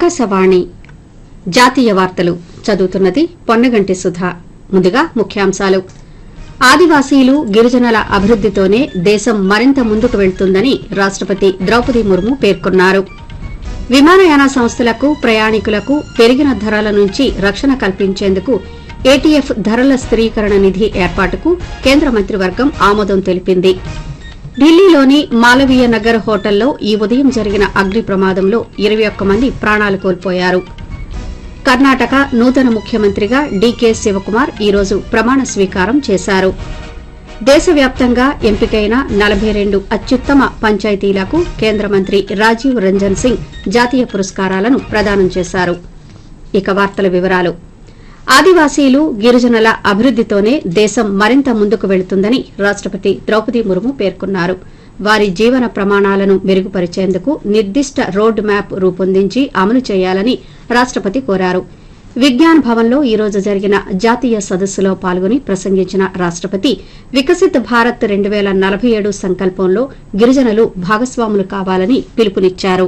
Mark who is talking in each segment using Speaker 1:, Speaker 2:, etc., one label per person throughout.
Speaker 1: ఆకాశవాణి జాతీయ వార్తలు చదువుతున్నది పొన్నగంటి సుధా ముందుగా ముఖ్యాంశాలు ఆదివాసీలు గిరిజనుల అభివృద్దితోనే దేశం మరింత ముందుకు వెళ్తుందని రాష్టపతి ద్రౌపది ముర్ము పేర్కొన్నారు విమానయాన సంస్థలకు ప్రయాణికులకు పెరిగిన ధరల నుంచి రక్షణ కల్పించేందుకు ఏటీఎఫ్ ధరల స్థిరీకరణ నిధి ఏర్పాటుకు కేంద్ర మంత్రివర్గం ఆమోదం తెలిపింది ఢిల్లీలోని మాలవీయ నగర్ హోటల్లో ఈ ఉదయం జరిగిన అగ్ని ప్రమాదంలో ఇరవై ఒక్క మంది ప్రాణాలు కోల్పోయారు కర్ణాటక నూతన ముఖ్యమంత్రిగా డీకే శివకుమార్ ఈ రోజు ప్రమాణ స్వీకారం చేశారు దేశవ్యాప్తంగా ఎంపికైన నలభై రెండు అత్యుత్తమ పంచాయతీలకు కేంద్ర మంత్రి రాజీవ్ రంజన్ సింగ్ జాతీయ పురస్కారాలను ప్రదానం చేశారు ఇక వార్తల వివరాలు ఆదివాసీలు గిరిజనుల అభివృద్దితోనే దేశం మరింత ముందుకు వెళుతుందని రాష్టపతి ద్రౌపది ముర్ము పేర్కొన్నారు వారి జీవన ప్రమాణాలను మెరుగుపరిచేందుకు నిర్దిష్ట రోడ్ మ్యాప్ రూపొందించి అమలు చేయాలని రాష్టపతి కోరారు విజ్ఞాన్ భవన్లో ఈ రోజు జరిగిన జాతీయ సదస్సులో పాల్గొని ప్రసంగించిన రాష్టపతి వికసిత్ భారత్ రెండు వేల నలభై ఏడు సంకల్పంలో గిరిజనులు భాగస్వాములు కావాలని పిలుపునిచ్చారు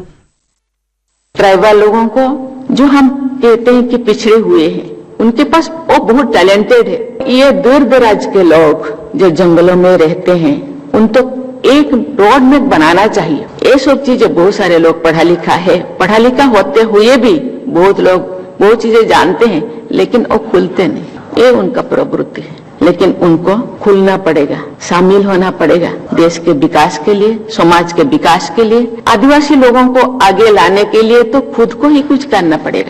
Speaker 2: ट्राइबल लोगों को जो हम कहते हैं कि पिछड़े हुए हैं उनके पास वो बहुत टैलेंटेड है ये दूर दराज के लोग जो जंगलों में रहते हैं उन तो एक रोड मैप बनाना चाहिए ये सब चीजें बहुत सारे लोग पढ़ा लिखा है पढ़ा लिखा होते हुए भी बहुत लोग बहुत चीजें जानते हैं लेकिन वो खुलते नहीं ये उनका प्रवृत्ति है लेकिन उनको खुलना पड़ेगा शामिल होना पड़ेगा देश के विकास के लिए समाज के विकास के लिए आदिवासी लोगों को आगे लाने के लिए तो खुद को ही कुछ करना पड़ेगा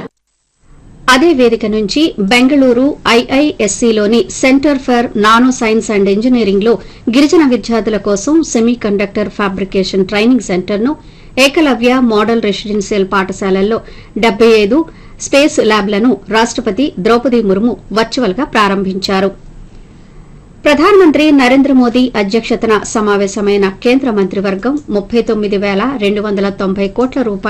Speaker 1: అదే వేదిక నుంచి బెంగళూరు ఐఐఎస్సీలోని centre for nano science and engineering లో గిరిజన విద్యార్థుల కోసం సెమీ కండక్టర్ ఫ్యాబ్రికేషన్ ట్రైనింగ్ సెంటర్ను ఏకలవ్య మోడల్ రెసిడెన్షియల్ పాఠశాలల్లో డెబ్బై ఐదు స్పేస్ ల్యాబ్లను రాష్టపతి ద్రౌపది ముర్ము వర్చువల్ గా ప్రారంభించారు ప్రధానమంత్రి నరేంద్ర మోదీ అధ్యక్షతన సమావేశమైన కేంద్ర మంత్రివర్గం ముప్పై తొమ్మిది పేల రెండు వందల తొంభై కోట్ల రూపాయల